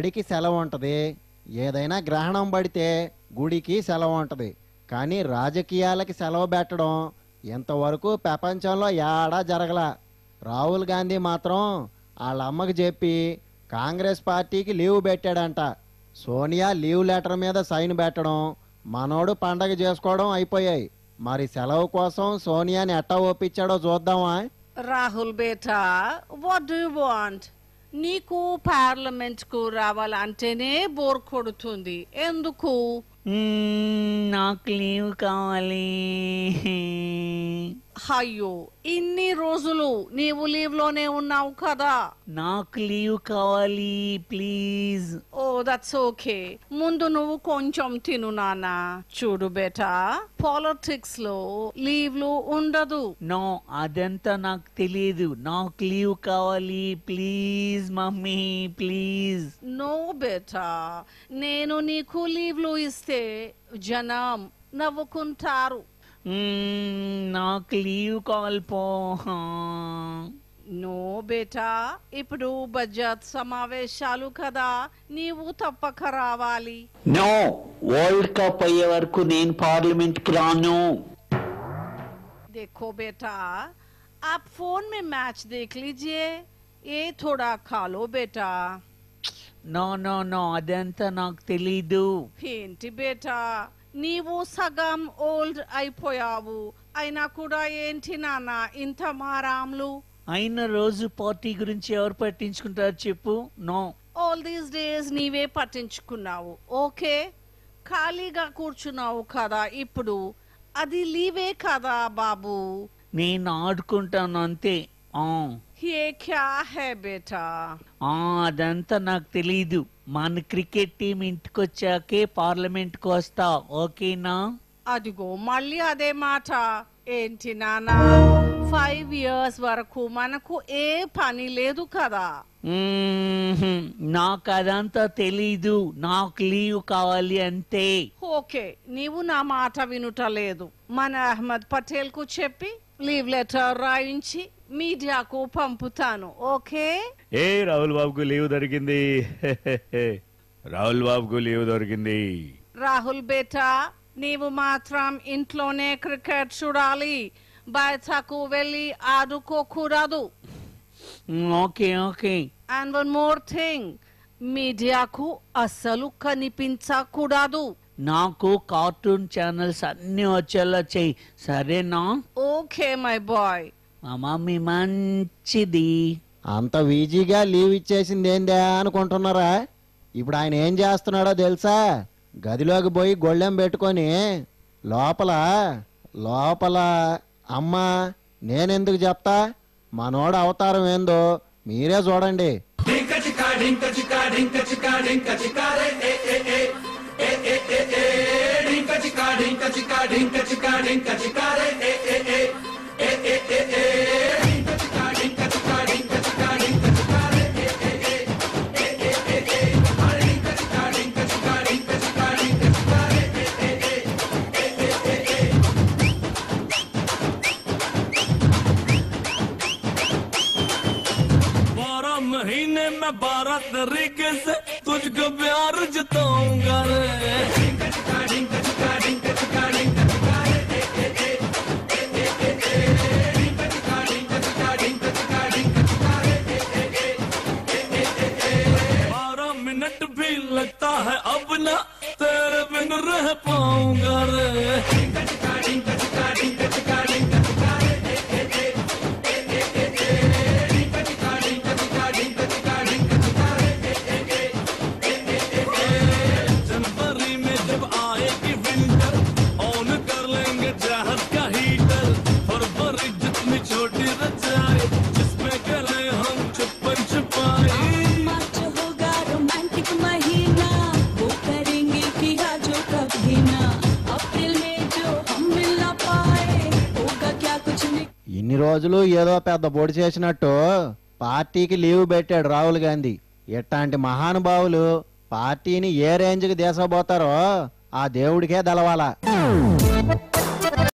బడికి సెలవు ఉంటుంది ఏదైనా గ్రహణం పడితే గుడికి సెలవు ఉంటుంది కానీ రాజకీయాలకి సెలవు పెట్టడం ఇంతవరకు ప్రపంచంలో ఏడా జరగల రాహుల్ గాంధీ మాత్రం వాళ్ళ అమ్మకి చెప్పి కాంగ్రెస్ పార్టీకి లీవ్ పెట్టాడంట సోనియా లీవ్ లెటర్ మీద సైన్ పెట్టడం మనోడు పండగ చేసుకోవడం అయిపోయాయి మరి సెలవు కోసం సోనియాని ఎట్టా ఒప్పించాడో చూద్దామా రాహుల్ బేటా వాట్ డూ వాంట్ నీకు పార్లమెంట్ కు రావాలంటేనే బోర్ కొడుతుంది ఎందుకు మ్మ్, నాకు లీవ్ కావాలి అయ్యో ఇన్ని రోజులు నీవు లీవ్ లోనే ఉన్నావు కదా నాకు లీవ్ కావాలి ప్లీజ్ ఓ దట్స్ ఓకే ముందు నువ్వు కొంచెం తిను నాన్న చూడు బేటా పాలిటిక్స్ లో లీవ్లు ఉండదు నో అదంతా నాకు తెలియదు నాకు లీవ్ కావాలి ప్లీజ్ మమ్మీ ప్లీజ్ నో బేటా నేను నీకు లీవ్లు ఇస్తే జనం నవ్వుకుంటారు మ్మ్, నాకు లీవ్ కావాలి పో నో బేటా ఇప్పుడు బడ్జెట్ సమావేశాలు కదా నీవు తప్పక రావాలి నో వరల్డ్ కప్ అయ్యే వరకు నేను పార్లమెంట్ కి రాను देखो बेटा आप फोन में मैच देख लीजिए ये थोड़ा खा लो बेटा నో నో నో అదంతా నాకు తెలీదు ఏంటి బేటా నీవు సగం ఓల్డ్ అయిపోయావు అయినా కూడా ఏంటి నాన్న ఇంత మారాములు అయిన రోజు పార్టీ గురించి ఎవరు పట్టించుకుంటారు చెప్పు నో ఆల్ దీస్ డేస్ నీవే పట్టించుకున్నావు ఓకే ఖాళీగా కూర్చున్నావు కదా ఇప్పుడు అది లీవే కదా బాబు నేను ఆడుకుంటాను అంతే ఆ ఏ క్యా హే బేటా ఆ, అదంతా నాకు తెలీదు మన క్రికెట్ టీం ఇంటికొచ్చాకే పార్లమెంట్ కు వస్తా ఓకేనా అదిగో మళ్ళీ అదే మాట ఏంటి నానా ఫైవ్ ఇయర్స్ వరకు మనకు ఏ పని లేదు కదా మ్మ్హ్మ్. నాకు అదంతా తెలీదు నాకు లీవ్ కావాలి అంతే ఓకే నీవు నా మాట వినుటలేదు మన అహ్మద్ పటేల్ కు చెప్పి లీవ్ లెటర్ రాయించి మీడియాకు పంపుతాను ఓకే ఏ రాహుల్ బాబుకు లీవ్ దొరికింది రాహుల్ బాబుకు లీవ్ దొరికింది రాహుల్ బేటా నీవు మాత్రం ఇంట్లోనే క్రికెట్ చూడాలి బయటకు వెళ్ళి ఆడుకోకూడదు మ్, okay okay and one more thing మీడియాకు అస్సలు కనిపించకూడదు నాకు కార్టూన్ ఛానల్స్ అన్ని వచ్చేలా చెయ్యి సరేనా ఓకే మై బాయ్ మా మమ్మీ మంచిది అంత ఈజీగా లీవ్ ఇచ్చేసింది ఏందా అనుకుంటున్నారా ఇప్పుడు ఆయన ఏం చేస్తున్నాడో తెలుసా గదిలోకి పోయి గొళ్ళెం పెట్టుకొని లోపల లోపల అమ్మా నేనెందుకు చెప్తా మనోడు అవతారం ఏందో మీరే చూడండి बारह महीने में बारह तरीके से तुझको प्यार जताऊंगा रे बारह मिनट भी लगता है अब ना तेरे बिन रह पाऊंगा रे जनवरी में जब आएगी विंटर ऑन कर लेंगे चाहत का हीटर फरवरी जितनी छोटी रचाए जिसमें गले हम छुपन छुपाए मार्च होगा रोमांटिक महीना वो करेंगे किया जो कभी ना अप्रैल में जो हम मिल ना पाए होगा क्या कुछ नहीं ఇన్ని రోజులు ఏదో పెద్ద పొడి చేసినట్టు పార్టీకి లీవ్ పెట్టాడు రాహుల్ గాంధీ ఇట్లాంటి మహానుభావులు పార్టీని ఏ రేంజ్కి దేశపోతారో ఆ దేవుడికే దలవాలా